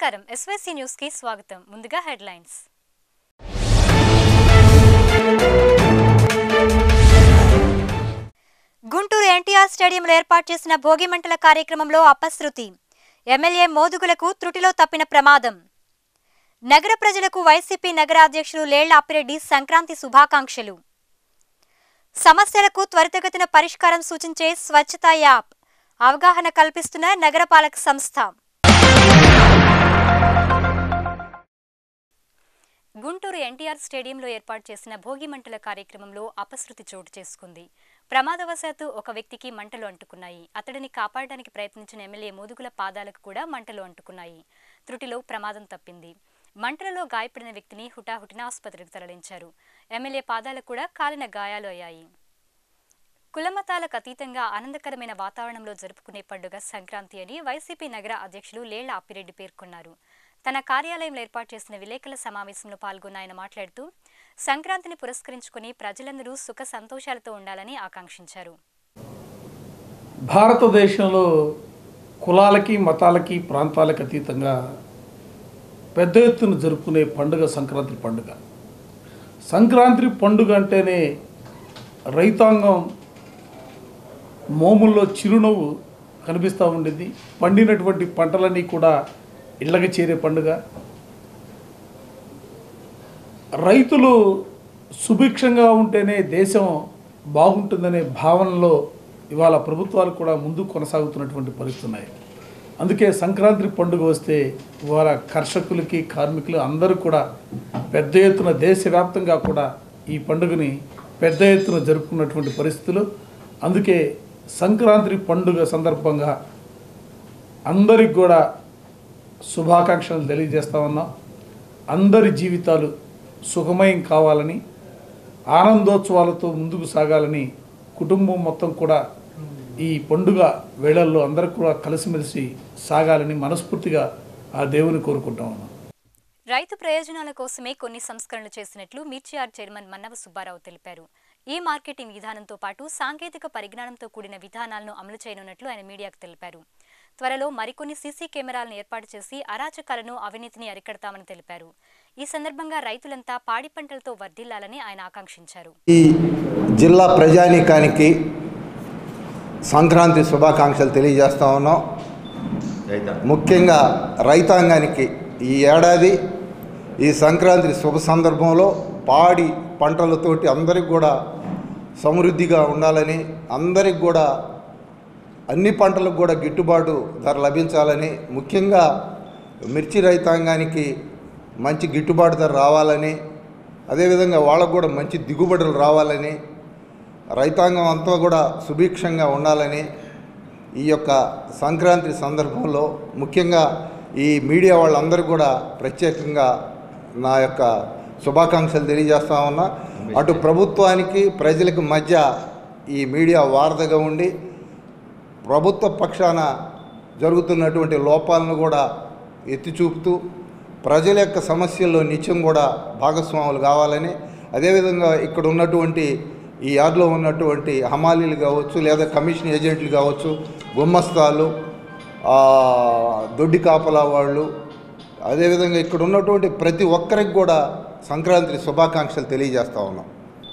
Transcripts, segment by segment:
నమస్కారం SYC news కి స్వాగతం ముందుగా హెడ్లైన్స్ గుంటూరు ఎన్టీఆర్ స్టేడియంలో ఏర్పాటు చేసిన భోగి మంటల కార్యక్రమంలో అపశృతి ఎమ్మెల్యే మోదుగులకు త్రుటిలో తప్పిన ప్రమాదం నగర ప్రజలకు వైసీపీ నగర అధ్యక్షులు లేళ్ల అప్పిరెడ్డి సంక్రాంతి శుభాకాంక్షలు సమస్యలకు త్వరితగతిన పరిష్కారం సూచించే స్వచ్ఛతా యాప్ అవగాహన కల్పిస్తున్న నగరపాలక సంస్థ గుంటూరు ఎన్టీఆర్ స్టేడియంలో ఏర్పాటు చేసిన భోగి మంటల కార్యక్రమంలో అపశృతి చోటు చేసుకుంది ప్రమాదవశాత్తు ఒక వ్యక్తికి మంటలు అంటుకున్నాయి అతడిని కాపాడడానికి ప్రయత్నించిన ఎమ్మెల్యే మోదుగుల పాదాలకు కూడా మంటలు అంటుకున్నాయి త్రుటిలో ప్రమాదం తప్పింది మంటలలో గాయపడిన వ్యక్తిని హుటాహుటిన ఆసుపత్రికి తరలించారు ఎమ్మెల్యే పాదాలకు కూడా కాలిన గాయాలు అయ్యాయి కులమతాలకు అతీతంగా ఆనందకరమైన వాతావరణంలో జరుపుకునే పండుగ సంక్రాంతి అని వైసీపీ నగర అధ్యక్షులు లేళ్ల అప్పిరెడ్డి పేర్కొన్నారు తన కార్యాలయంలో ఏర్పాటు చేసిన విలేకరుల సమావేశంలో పాల్గొన్న ఆయన మాట్లాడుతూ సంక్రాంతిని పురస్కరించుకుని ప్రజలందరూ సుఖ సంతోషాలతో ఉండాలని ఆకాంక్షించారు భారతదేశంలో కులాలకి మతాలకి ప్రాంతాలకు అతీతంగా పెద్ద ఎత్తున జరుపుకునే పండుగ సంక్రాంతి పండుగ సంక్రాంతి పండుగ అంటేనే రైతాంగం మోముల్లో చిరునవ్వు కనిపిస్తూ ఉండేది పండినటువంటి పంటలన్నీ కూడా ఇళ్ళకి చేరే పండుగ రైతులు సుభిక్షంగా ఉంటేనే దేశం బాగుంటుందనే భావనలో ఇవాళ ప్రభుత్వాలు కూడా ముందుకు కొనసాగుతున్నటువంటి పరిస్థితి ఉన్నాయి అందుకే సంక్రాంతి పండుగ వస్తే ఇవాళ కర్షకులకి కార్మికులు అందరూ కూడా పెద్ద ఎత్తున దేశవ్యాప్తంగా కూడా ఈ పండుగని పెద్ద ఎత్తున జరుపుకున్నటువంటి పరిస్థితులు అందుకే సంక్రాంతి పండుగ సందర్భంగా అందరికి కూడా శుభాకాంక్షలు తెలియజేస్తా ఉన్నాం అందరి జీవితాలు సుఖమయం కావాలని ఆనందోత్సవాలతో ముందుకు సాగాలని కుటుంబం మొత్తం కూడా ఈ పండుగ వేళల్లో అందరూ కూడా కలిసిమెలిసి సాగాలని మనస్ఫూర్తిగా ఆ దేవుని కోరుకుంటా ఉన్నాం రైతు ప్రయోజనాల కోసమే కొన్ని సంస్కరణలు చేసినట్లు మిర్చియార్ చైర్మన్ మన్నవ సుబ్బారావు తెలిపారు ఈ మార్కెటింగ్ విధానంతో పాటు సాంకేతిక పరిజ్ఞానంతో కూడిన విధానాలను అమలు చేయనున్నట్లు ఆయన మీడియాకు తెలిపారు త్వరలో మరికొన్ని సీసీ కెమెరాలను ఏర్పాటు చేసి అరాచకాలను అవినీతిని అరికడతామని తెలిపారు ఈ సందర్భంగా రైతులంతా పాడి పంటలతో వర్ధిల్లాలని ఆయన ఆకాంక్షించారు ఈ జిల్లా ప్రజానీకానికి సంక్రాంతి శుభాకాంక్షలు తెలియజేస్తా ఉన్నాం ముఖ్యంగా రైతాంగానికి ఈ ఏడాది ఈ సంక్రాంతి శుభ సందర్భంలో పాడి పంటలతోటి అందరికి కూడా సమృద్ధిగా ఉండాలని అందరికి కూడా అన్ని పంటలకు కూడా గిట్టుబాటు ధర లభించాలని ముఖ్యంగా మిర్చి రైతాంగానికి మంచి గిట్టుబాటు ధర రావాలని అదేవిధంగా వాళ్ళకు కూడా మంచి దిగుబడులు రావాలని రైతాంగం అంతా కూడా సుభిక్షంగా ఉండాలని ఈ యొక్క సంక్రాంతి సందర్భంలో ముఖ్యంగా ఈ మీడియా వాళ్ళందరూ కూడా ప్రత్యేకంగా నా యొక్క శుభాకాంక్షలు తెలియజేస్తా ఉన్నా అటు ప్రభుత్వానికి ప్రజలకు మధ్య ఈ మీడియా వారధగా ఉండి ప్రభుత్వ పక్షాన జరుగుతున్నటువంటి లోపాలను కూడా ఎత్తి చూపుతూ ప్రజల యొక్క సమస్యల్లో నిత్యం కూడా భాగస్వాములు కావాలని అదేవిధంగా ఇక్కడ ఉన్నటువంటి ఈ యార్డ్లో ఉన్నటువంటి హమాలీలు కావచ్చు లేదా కమిషన్ ఏజెంట్లు కావచ్చు గుమ్మస్తాలు ఆ, దొడ్డి కాపలా వాళ్ళు అదేవిధంగా ఇక్కడ ఉన్నటువంటి ప్రతి ఒక్కరికి కూడా సంక్రాంతి శుభాకాంక్షలు తెలియజేస్తా ఉన్నాం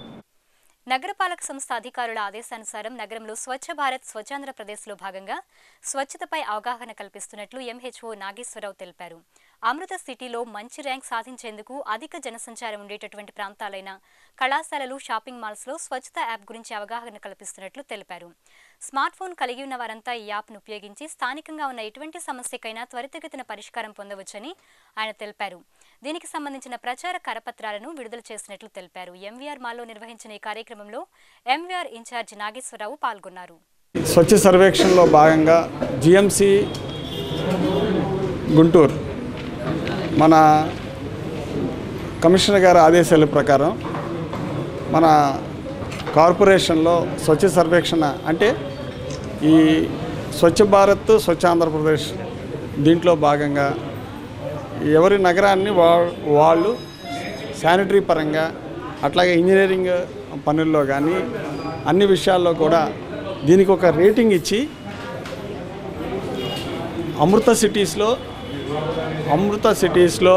నగరపాలక సంస్థ అధికారుల ఆదేశానుసారం నగరంలో స్వచ్ఛ భారత్ స్వచ్ఛాంధ్రప్రదేశ్లో భాగంగా స్వచ్ఛతపై అవగాహన కల్పిస్తున్నట్లు ఎంహెచ్ఓ నాగేశ్వరరావు తెలిపారు అమృత సిటీలో మంచి ర్యాంక్ సాధించేందుకు అధిక జనసంచారం ఉండేటటువంటి ప్రాంతాలైన కళాశాలలు షాపింగ్ మాల్స్లో స్వచ్ఛత యాప్ గురించి అవగాహన కల్పిస్తున్నట్లు తెలిపారు స్మార్ట్ ఫోన్ కలిగి ఉన్న వారంతా ఈ యాప్ను ఉపయోగించి స్థానికంగా ఉన్న ఎటువంటి సమస్యకైనా త్వరితగతిన పరిష్కారం పొందవచ్చని ఆయన తెలిపారు దీనికి సంబంధించిన ప్రచార కరపత్రాలను విడుదల చేసినట్లు తెలిపారు ఎంవీఆర్ మాల్లో నిర్వహించిన ఈ కార్యక్రమంలో ఎంవీఆర్ ఇన్ఛార్జి నాగేశ్వరరావు పాల్గొన్నారు స్వచ్ఛ సర్వేక్షణలో భాగంగా జిఎంసి గుంటూరు మన కమిషనర్ గారి ఆదేశాల ప్రకారం మన కార్పొరేషన్లో స్వచ్ఛ సర్వేక్షణ అంటే ఈ స్వచ్ఛ భారత్ స్వచ్ఛ ఆంధ్రప్రదేశ్ దీంట్లో భాగంగా ఎవరి నగరాన్ని వా వాళ్ళు శానిటరీ పరంగా అట్లాగే ఇంజనీరింగ్ పనుల్లో కానీ అన్ని విషయాల్లో కూడా దీనికి ఒక రేటింగ్ ఇచ్చి అమృత సిటీస్లో అమృత సిటీస్లో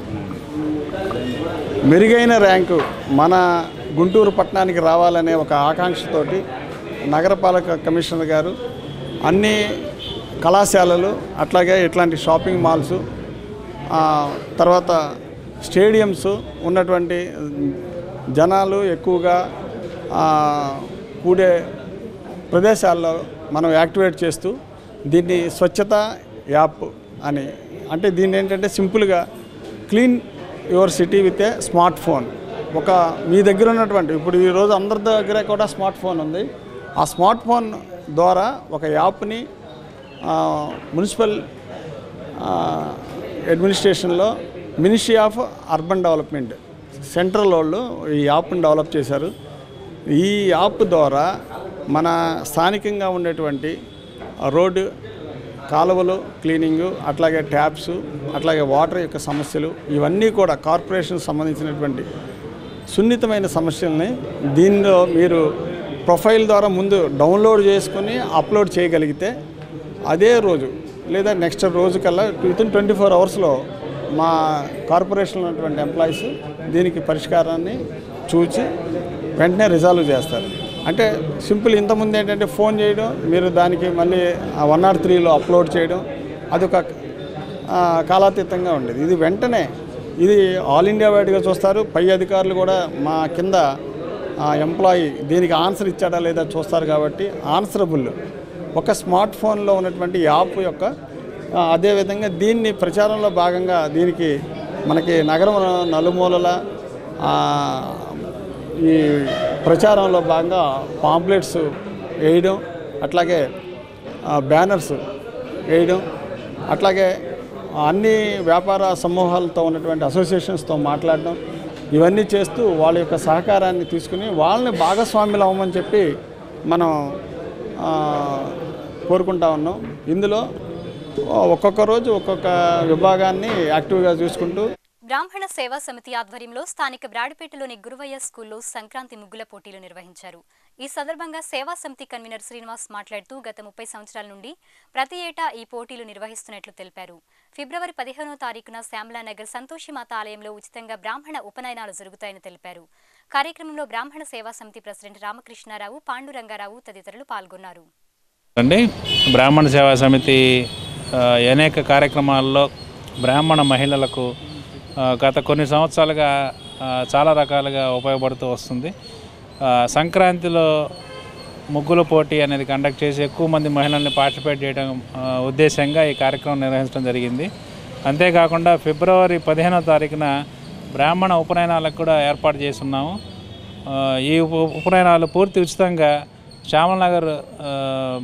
మెరుగైన ర్యాంకు మన గుంటూరు పట్టణానికి రావాలనే ఒక ఆకాంక్షతోటి నగరపాలక కమిషనర్ గారు అన్ని కళాశాలలు అట్లాగే ఇట్లాంటి షాపింగ్ మాల్స్ ఆ, తర్వాత స్టేడియంస్ ఉన్నటువంటి జనాలు ఎక్కువగా ఆ, కూడే ప్రదేశాల్లో మనం యాక్టివేట్ చేస్తూ దీన్ని స్వచ్ఛత యాప్ అని అంటే దీన్ని ఏంటంటే సింపుల్గా clean your city with a smartphone ఒక మీ దగ్గర ఉన్నటువంటి ఇప్పుడు ఈరోజు అందరి దగ్గర కూడా స్మార్ట్ ఫోన్ ఉంది ఆ స్మార్ట్ ఫోన్ ద్వారా ఒక యాప్ని ఆ, మున్సిపల్ ఆ, అడ్మినిస్ట్రేషన్లో ministry of urban development central వాళ్ళు ఈ యాప్ని డెవలప్ చేశారు ఈ యాప్ ద్వారా మన స్థానికంగా ఉండేటువంటి రోడ్డు కాలువలు క్లీనింగు అట్లాగే ట్యాప్స్ అట్లాగే వాటర్ యొక్క సమస్యలు ఇవన్నీ కూడా కార్పొరేషన్ సంబంధించినటువంటి సున్నితమైన సమస్యల్ని దీనిలో మీరు ప్రొఫైల్ ద్వారా ముందు డౌన్లోడ్ చేసుకొని అప్లోడ్ చేయగలిగితే అదే రోజు లేదా నెక్స్ట్ రోజు కల్లా విత్ ఇన్ ట్వంటీ ఫోర్ అవర్స్లో మా కార్పొరేషన్లో ఉన్నటువంటి ఎంప్లాయీస్ దీనికి పరిష్కారాన్ని చూచి వెంటనే రిజాల్వ్ చేస్తారు అంటే సింపుల్ ఇంతకుముందు ఏంటంటే ఫోన్ చేయడం మీరు దానికి మళ్ళీ వన్ నాట్ త్రీలో అప్లోడ్ చేయడం అదొక ఆ, కాలాతీతంగా ఉండేది ఇది వెంటనే ఇది ఆల్ ఇండియా వైడ్గా చూస్తారు పై అధికారులు కూడా మా కింద ఎంప్లాయీ దీనికి ఆన్సర్ ఇచ్చాడా లేదా చూస్తారు కాబట్టి ఆన్సరబుల్ ఒక స్మార్ట్ ఫోన్లో ఉన్నటువంటి యాప్ యొక్క ఆ, అదేవిధంగా దీన్ని ప్రచారంలో భాగంగా దీనికి మనకి నగరం నలుమూలల ఆ, ఈ ప్రచారంలో భాగంగా పాంప్లెట్స్ వేయడం అట్లాగే ఆ, బ్యానర్స్ వేయడం అట్లాగే అన్ని వ్యాపార సమూహాలతో ఉన్నటువంటి అసోసియేషన్స్తో మాట్లాడడం ఇవన్నీ చేస్తూ వాళ్ళ యొక్క సహకారాన్ని తీసుకుని వాళ్ళని భాగస్వాములు అవ్వమని చెప్పి మనం ఆ, కోరుకుంటా ఉన్నాం ఇందులో ఒక్కొక్క రోజు ఒక్కొక్క విభాగాన్ని యాక్టివ్గా చూసుకుంటూ బ్రాహ్మణ సేవా సమితి ఆధ్వర్యంలో స్థానిక బ్రాడిపేటలోని గురువయ్య స్కూల్లో సంక్రాంతి ముగ్గుల పోటీలు నిర్వహించారు ఈ సందర్భంగా సేవా సమితి కన్వీనర్ శ్రీనివాస్ మాట్లాడుతూ గత ముప్పై సంవత్సరాల నుండి ప్రతి ఏటా ఈ పోటీలు నిర్వహిస్తున్నట్లు తెలిపారు ఫిబ్రవరి పదిహేనో తారీఖున శ్యామలానగర్ సంతోషిమాత ఆలయంలో ఉచితంగా బ్రాహ్మణ ఉపనయనాలు జరుగుతాయని తెలిపారు కార్యక్రమంలో బ్రాహ్మణ సేవా సమితి ప్రెసిడెంట్ రామకృష్ణారావు పాండురంగారావు తదితరులు పాల్గొన్నారు అండి బ్రాహ్మణ సేవా సమితి ఆ, అనేక కార్యక్రమాల్లో బ్రాహ్మణ మహిళలకు ఆ, గత కొన్ని సంవత్సరాలుగా ఆ, చాలా రకాలుగా ఉపయోగపడుతూ వస్తుంది ఆ, సంక్రాంతిలో ముగ్గుల పోటీ అనేది కండక్ట్ చేసి ఎక్కువ మంది మహిళల్ని పార్టిసిపేట్ చేయడం ఆ, ఉద్దేశంగా ఈ కార్యక్రమం నిర్వహించడం జరిగింది అంతేకాకుండా ఫిబ్రవరి పదిహేనో తారీఖున బ్రాహ్మణ ఉపనయనాలకు కూడా ఏర్పాటు చేస్తున్నాము ఆ, ఈ ఉప ఉపనయనాలు పూర్తి ఉచితంగా శ్యామలనగర్ ఆ,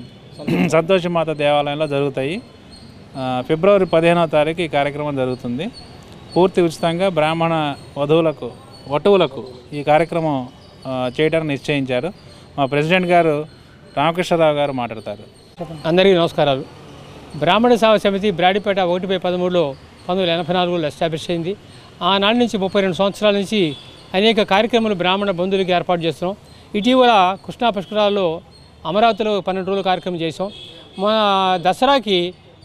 సంతోషమాత దేవాలయంలో జరుగుతాయి ఆ, ఫిబ్రవరి పదిహేనో తారీఖు ఈ కార్యక్రమం జరుగుతుంది పూర్తి ఉచితంగా బ్రాహ్మణ వధువులకు వటువులకు ఈ కార్యక్రమం ఆ, చేయడానికి నిశ్చయించారు మా ప్రెసిడెంట్ గారు రామకృష్ణరావు గారు మాట్లాడతారు అందరికీ నమస్కారాలు బ్రాహ్మణ సేవా సమితి బ్రాడిపేట ఒకటి బై పదమూడులో పంతొమ్మిది వందల ఎనభై నాలుగులో ఎస్టాబ్లిష్ అయింది ఆనాటి నుంచి ముప్పై రెండు సంవత్సరాల నుంచి అనేక కార్యక్రమాలు బ్రాహ్మణ బంధువులకి ఏర్పాటు చేస్తున్నాం ఇటీవల కృష్ణా పుష్కరాల్లో అమరావతిలో పన్నెండు రోజుల కార్యక్రమం చేసాం మన దసరాకి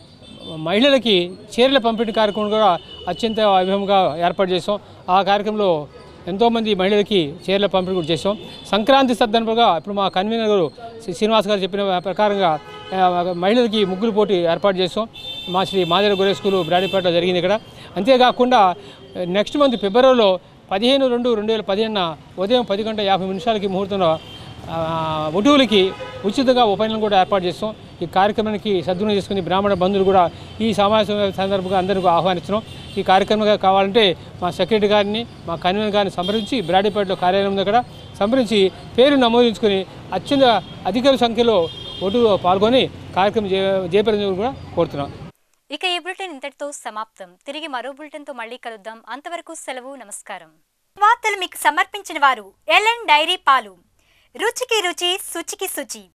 మహిళలకి చీరల పంపిణీ కార్యక్రమం కూడా అత్యంత వైభవంగా ఏర్పాటు చేసాం ఆ కార్యక్రమంలో ఎంతోమంది మహిళలకి చీరల పంపిణీ కూడా చేసాం సంక్రాంతి సందర్భంగా ఇప్పుడు మా కన్వీనర్ గారు శ్రీ శ్రీనివాస్ గారు చెప్పిన ప్రకారంగా ఆ, మహిళలకి ముగ్గులు పోటీ ఏర్పాటు చేసాం మా శ్రీ మాదిర గొర్రె స్కూలు బ్రాడీపేటలో జరిగింది ఇక్కడ అంతేకాకుండా నెక్స్ట్ మంత్ ఫిబ్రవరిలో పదిహేను రెండు రెండు వేల పదిహేనున ఉదయం పది గంట యాభై నిమిషాలకి ముహూర్తంలో ఆ, వటువులకి ఉచితంగా ఉపనయనం కూడా ఏర్పాటు చేస్తాం ఈ కార్యక్రమానికి సద్వినియోగం చేసుకుని బ్రాహ్మణ బంధువులు కూడా ఈ సమావేశం సందర్భంగా అందరికీ ఆహ్వానిస్తున్నాం ఈ కార్యక్రమంగా కావాలంటే మా సెక్రటరీ గారిని మా కన్వీనర్ గారిని సంప్రదించి బ్రాడీపేటలో కార్యాలయం దగ్గర సంప్రదించి పేరు నమోదించుకుని అత్యంత అధిక సంఖ్యలో ఓటు పాల్గొని కార్యక్రమం జయ జయప్రదం కూడా కోరుతున్నాం ఇక ఈ బులెటిన్ ఇంతటితో సమాప్తం తిరిగి మరో బులెటిన్తో మళ్ళీ కలుద్దాం అంతవరకు సెలవు నమస్కారం వార్తలు మీకు సమర్పించిన వారు ఎల్ఎన్ డైరీ పాలు రుచికి రుచి శుచికి శుచి